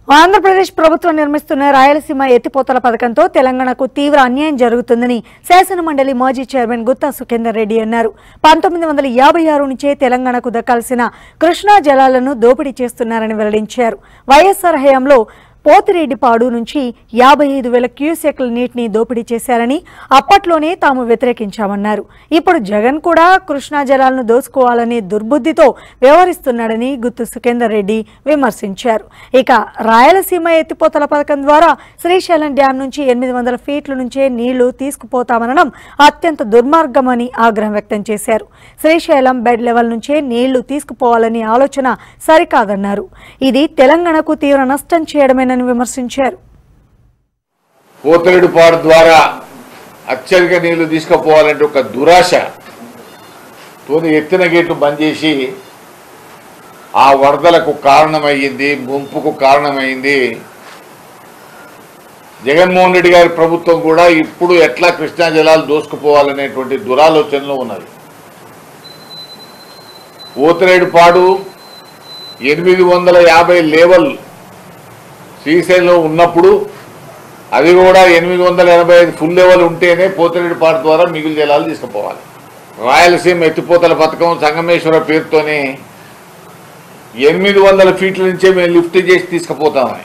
ఆంధ్రప్రదేశ్ ప్రభుత్వం నిర్మిస్తున్న రాయలసీమ ఎత్తిపోతల పథకంతో తెలంగాణకు తీవ్ర అన్యాయం జరుగుతుందని శాసనమండలి మాజీ చైర్మన్ గుత్తా సుఖేందర్ రెడ్డి అన్నారు పంతొమ్మిది వందల యాభై ఆరు నుంచే తెలంగాణకు దక్కాల్సిన కృష్ణా జలాలను దోపిడీ చేస్తున్నారని వెల్లడించారు వైఎస్ఆర్ హయాంలో పోతిరెడ్డిపాడు నుంచి యాభై ఐదు వేల క్యూసెక్ల నీటిని దోపిడీ చేశారని అప్పట్లోనే తాము వ్యతిరేకించామన్నారు ఇప్పుడు జగన్ కూడా కృష్ణా జలాలను దోచుకోవాలనే దుర్బుద్ధితో వ్యవహరిస్తున్నాడని గుత్తు సుఖేందర్ రెడ్డి విమర్శించారు ఇక రాయలసీమ ఎత్తిపోతల పథకం ద్వారా శ్రీశైలం డ్యాం నుంచి ఎనిమిది వందల ఫీట్ల నుంచే నీళ్లు తీసుకుపోతామనడం అత్యంత దుర్మార్గమని ఆగ్రహం వ్యక్తం చేశారు శ్రీశైలం బెడ్ లెవెల్ నుంచే నీళ్లు తీసుకుపోవాలని ఆలోచన సరికాదన్నారు ఇది తెలంగాణకు తీవ్ర నష్టం చేయడమేనని విమర్శించారు పోతరేడుపాడు ద్వారా అత్యధిక నీళ్లు తీసుకుపోవాలంటే ఒక దురాశ తోని ఎత్తిన గేట్లు బంద్ చేసి ఆ వరదలకు కారణమయ్యింది ముంపుకు కారణమైంది జగన్మోహన్ రెడ్డి గారి ప్రభుత్వం కూడా ఇప్పుడు ఎట్లా కృష్ణా జలాలు దోసుకుపోవాలనేటువంటి దురాలోచనలో ఉన్నది పోతరేడుపాడు ఎనిమిది వందల యాభై లేవల్ శ్రీశైలంలో ఉన్నప్పుడు అది కూడా ఎనిమిది వందల ఎనభై ఐదు ఫుల్ లెవెల్ ఉంటేనే పోతిరెడ్డి పార్క్ ద్వారా మిగులు జలాలు తీసుకుపోవాలి రాయలసీమ ఎత్తిపోతల పథకం సంగమేశ్వర పేరుతోనే ఎనిమిది వందల ఫీట్ల నుంచే మేము లిఫ్ట్ చేసి తీసుకుపోతామని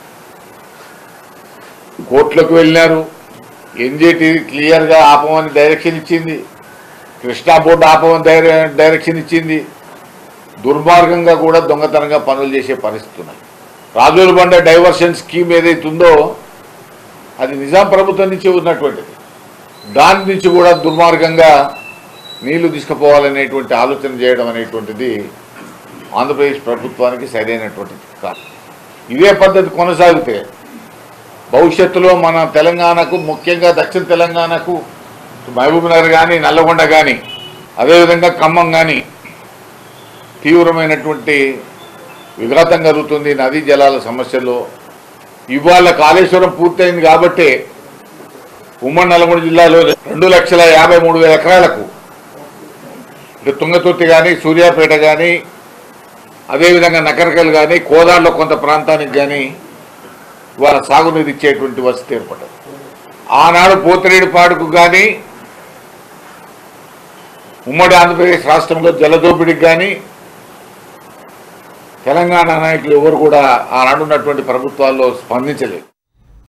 కోర్టులకు వెళ్ళినారు ఎన్జిటి క్లియర్గా ఆపమని డైరెక్షన్ ఇచ్చింది కృష్ణా బోర్డు ఆపమని డైరె- డైరెక్షన్ ఇచ్చింది దుర్మార్గంగా కూడా దొంగతనంగా పనులు చేసే పరిస్థితి ఉన్నాయి రాజుల బండ డైవర్షన్ స్కీమ్ ఏదైతే ఉందో అది నిజాం ప్రభుత్వం నుంచి ఉన్నటువంటిది దాని నుంచి కూడా దుర్మార్గంగా నీళ్లు తీసుకుపోవాలనేటువంటి ఆలోచన చేయడం అనేటువంటిది ఆంధ్రప్రదేశ్ ప్రభుత్వానికి సరైనటువంటిది కాదు ఇదే పద్ధతి కొనసాగితే భవిష్యత్తులో మన తెలంగాణకు ముఖ్యంగా దక్షిణ తెలంగాణకు మహబూబ్ నగర్ కానీ నల్లగొండ కానీ అదేవిధంగా ఖమ్మం కానీ తీవ్రమైనటువంటి విఘాతం కలుగుతుంది నదీ జలాల సమస్యలో ఇవాళ కాళేశ్వరం పూర్తయింది కాబట్టే ఉమ్మడి నల్గొండ జిల్లాలో రెండు లక్షల యాభై మూడు వేల ఎకరాలకు ఇటు తుంగతుర్తి కానీ సూర్యాపేట కానీ అదేవిధంగా నకరకల్ కానీ కోదాడలో కొంత ప్రాంతానికి కానీ వాళ్ళ సాగునీరు ఇచ్చేటువంటి వసతి ఏర్పడ్డది ఆనాడు పోతిరేడుపాడుకు కానీ ఉమ్మడి ఆంధ్రప్రదేశ్ రాష్ట్రంలో జలదోపిడికి కానీ తెలంగాణ నాయకులు ఎవరు కూడా ఆనాడున్నటువంటి ప్రభుత్వాల్లో స్పందించలేదు